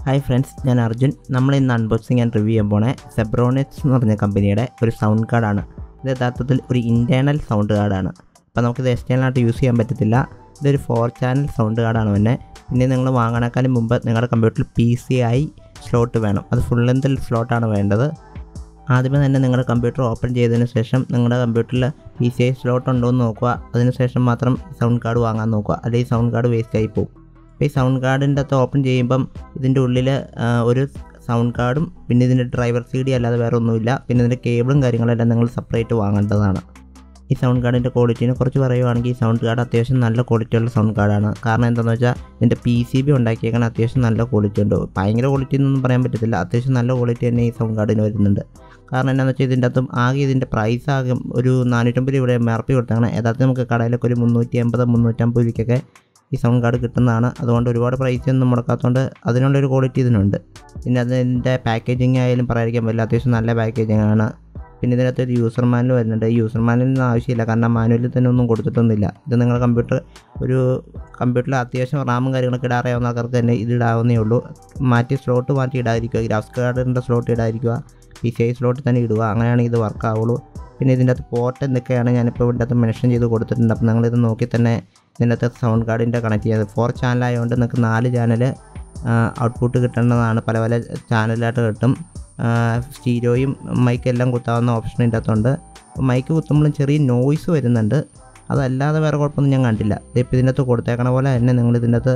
hi friends ഞാൻ അർജുൻ നമ്മൾ ഇന്ന് അൺബോക്സിങ് ആൻഡ് റിവ്യൂ ചെയ്യാൻ പോണേ സെബ്രോണിക്സ് എന്ന് പറഞ്ഞ കമ്പനിയുടെ ഒരു സൗണ്ട് കാർഡാണ് ഇത് യഥാർത്ഥത്തിൽ ഒരു ഇൻറ്റേർണൽ സൗണ്ട് കാർഡാണ് അപ്പോൾ നമുക്കിത് external ആയിട്ട് യൂസ് ചെയ്യാൻ പറ്റത്തില്ല ഇതൊരു ഫോർ ചാനൽ സൗണ്ട് കാർഡാണ് പിന്നെ പിന്നെ നിങ്ങൾ വാങ്ങണേക്കാളും മുമ്പ് നിങ്ങളുടെ കമ്പ്യൂട്ടറിൽ പി സി ഐ സ്ലോട്ട് വേണം അത് ഫുൾ ലെങ്തിൽ സ്ലോട്ടാണ് വേണ്ടത് ആദ്യമേ തന്നെ നിങ്ങളുടെ കമ്പ്യൂട്ടർ ഓപ്പൺ ചെയ്തതിന് ശേഷം നിങ്ങളുടെ കമ്പ്യൂട്ടറിൽ പി സി ഐ സ്ലോട്ട് ഉണ്ടോ എന്ന് നോക്കുക അതിനുശേഷം മാത്രം സൗണ്ട് കാർഡ് വാങ്ങാൻ നോക്കുക അല്ലെങ്കിൽ സൗണ്ട് കാർഡ് വേസ്റ്റ് ആയി പോകും അപ്പോൾ ഈ സൗണ്ട് കാർഡിൻ്റെ അകത്ത് ഓപ്പൺ ചെയ്യുമ്പം ഇതിൻ്റെ ഉള്ളിൽ ഒരു സൗണ്ട് കാർഡും പിന്നെ ഇതിൻ്റെ ഡ്രൈവർ സി ഡി അല്ലാതെ വേറെ ഒന്നുമില്ല പിന്നെ ഇതിൻ്റെ കേബിളും കാര്യങ്ങളെല്ലാം നിങ്ങൾ സെപ്പറേറ്റ് വാങ്ങേണ്ടതാണ് ഈ സൗണ്ട് കാർഡിൻ്റെ ക്വാളിറ്റിനെ കുറിച്ച് പറയുവാണെങ്കിൽ ഈ സൗണ്ട് കാർഡ് അത്യാവശ്യം നല്ല ക്വാളിറ്റിയുള്ള സൗണ്ട് കാർഡാണ് കാരണം എന്താണെന്ന് വെച്ചാൽ ഇതിൻ്റെ പി സി ബി ഉണ്ടാക്കിയേക്കാൻ അത്യാവശ്യം നല്ല ക്വാളിറ്റി ഉണ്ട് ഭയങ്കര ക്വാളിറ്റി എന്നൊന്നും പറയാൻ പറ്റത്തില്ല അത്യാവശ്യം നല്ല ക്വാളിറ്റി തന്നെ ഈ സൗണ്ട് കാർഡിന് വരുന്നുണ്ട് കാരണം എന്താണെന്ന് വെച്ചാൽ ഇതിൻ്റെ അകത്തും ആകെ ഇതിൻ്റെ പ്രൈസ് ആകെ ഒരു നാനൂറ്റമ്പത് രൂപയുടെ എം ആർ പി കൊടുത്താണ് യഥാർത്ഥത്തിൽ നമുക്ക് കടയിലൊക്കെ ഒരു മുന്നൂറ്റി അമ്പത് മുന്നൂറ്റമ്പത് രൂപയ്ക്കൊക്കെ ഈ സൗണ്ട് കാർഡ് കിട്ടുന്നതാണ് അതുകൊണ്ട് ഒരുപാട് പ്രൈസ് ഒന്നും മുടക്കാത്തതുകൊണ്ട് അതിനുള്ളൊരു ക്വാളിറ്റി ഇതിനുണ്ട് പിന്നെ അതിൻ്റെ പാക്കേജിങ് ആയാലും പറയാതിരിക്കാൻ പറ്റില്ല അത്യാവശ്യം നല്ല പാക്കേജിങ് ആണ് പിന്നെ ഇതിനകത്ത് ഒരു യൂസർ മാനുവൽ വരുന്നുണ്ട് ഈ യൂസർ മാനുവലിന് ആവശ്യമില്ല കാരണം മാനുവലിൽ തന്നെ ഒന്നും കൊടുത്തിട്ടൊന്നുമില്ല ഇത് നിങ്ങളുടെ കമ്പ്യൂട്ടർ ഒരു കമ്പ്യൂട്ടറിൽ അത്യാവശ്യം റാമും കാര്യങ്ങളൊക്കെ ഇടാറിയാവുന്ന ആൾക്കാർക്ക് തന്നെ ഇത് ഇടാവുന്നേ ഉള്ളൂ മാറ്റി സ്ലോട്ട് മാറ്റി ഇടാതിരിക്കുക ഗ്രാഫ്സ് കാർഡിൻ്റെ സ്ലോട്ട് ഇടാതിരിക്കുക പി സി ഐ സ്ലോട്ടിൽ തന്നെ ഇടുക അങ്ങനെയാണ് ഇത് വർക്ക് ആവുള്ളൂ പിന്നെ ഇതിൻ്റെ അകത്ത് പോർട്ട് എന്തൊക്കെയാണ് ഞാനിപ്പോൾ ഇതിൻ്റെ അകത്ത് മെൻഷൻ ചെയ്ത് കൊടുത്തിട്ടുണ്ട് അപ്പോൾ നിങ്ങളിത് നോക്കി തന്നെ ഇതിൻ്റെ അകത്ത് സൗണ്ട് കാർഡിൻ്റെ കണക്ട് ചെയ്യുന്നത് ഫോർ ചാനലായതുകൊണ്ട് നിങ്ങൾക്ക് നാല് ചാനൽ ഔട്ട്പുട്ട് കിട്ടേണ്ടതാണ് പല പല ചാനലായിട്ട് കിട്ടും സ്റ്റീരിയോയും മൈക്ക് എല്ലാം കുത്താവുന്ന ഓപ്ഷൻ ഇതിൻ്റെ അകത്തുണ്ട് അപ്പോൾ മൈക്ക് കുത്തുമ്പോഴും ചെറിയ നോയ്സ് വരുന്നുണ്ട് അതല്ലാതെ വേറെ കുഴപ്പമൊന്നും ഞാൻ കണ്ടില്ല ഇതിപ്പോൾ ഇതിൻ്റെ അകത്ത് കൊടുത്തേക്കണ പോലെ തന്നെ നിങ്ങൾ ഇതിൻ്റെ അകത്ത്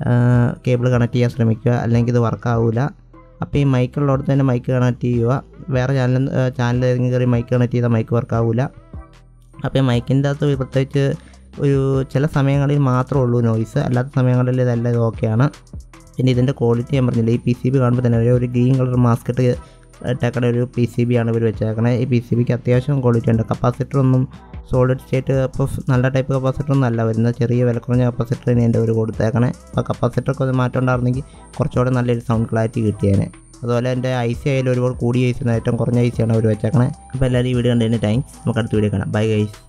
കേബിൾ കണക്ട് ചെയ്യാൻ ശ്രമിക്കുക അല്ലെങ്കിൽ ഇത് വർക്ക് ആവില്ല അപ്പോൾ ഈ മൈക്കുള്ളിടത്ത് തന്നെ മൈക്ക് കണക്ട് ചെയ്യുക വേറെ ചാനൽ ചാനൽ ഏതെങ്കിലും കയറി മൈക്ക് കണക്ട് ചെയ്താൽ മൈക്ക് വർക്ക് ആവില്ല അപ്പോൾ ഈ മൈക്കിൻ്റെ അകത്ത് പ്രത്യേകിച്ച് ഒരു ചില സമയങ്ങളിൽ മാത്രമേ ഉള്ളൂ നോയ്സ് അല്ലാത്ത സമയങ്ങളിൽ ഇതെല്ലാം ഇത് ഓക്കെയാണ് പിന്നെ ഇതിൻ്റെ ക്വാളിറ്റി ഞാൻ പറഞ്ഞില്ല ഈ പി സി ബി കാണുമ്പോൾ തന്നെ ഒരു ഗ്രീൻ കളർ മാസ്കറ്റ് ഇട്ടേക്കണ ഒരു പി സി ബി ആണ് ഇവർ വെച്ചേക്കണേ ഈ പി സി ബിക്ക് അത്യാവശ്യം ക്വാളിറ്റി ഉണ്ട് കപ്പാസിറ്റർ ഒന്നും സോളിഡ് സ്റ്റേറ്റ് അപ്പോൾ നല്ല ടൈപ്പ് കപ്പാസിറ്റർ ഒന്നും അല്ല വരുന്നത് ചെറിയ വില കുറഞ്ഞ കപ്പാസിറ്റർ തന്നെ എൻ്റെ അവർ കൊടുത്തേക്കണേ അപ്പോൾ കപ്പാസിറ്ററൊക്കെ ഒന്ന് മാറ്റം ഉണ്ടായിരുന്നെങ്കിൽ കുറച്ചുകൂടെ നല്ലൊരു സൗണ്ട് ക്ലാരിറ്റി കിട്ടിയേനെ അതുപോലെ എൻ്റെ ഐ സി ആയാലും ഒരുപാട് കൂടിയ ഐ സി ഏറ്റവും കുറഞ്ഞ ഐ സി ആണ് അവർ വെച്ചേക്കണേ അപ്പോൾ എല്ലാവരും ഈ വീഡിയോ കണ്ടതിന് താങ്ക്സ് നമുക്ക് അടുത്ത വീഡിയോ കാണാം ബൈ ഗൈസ്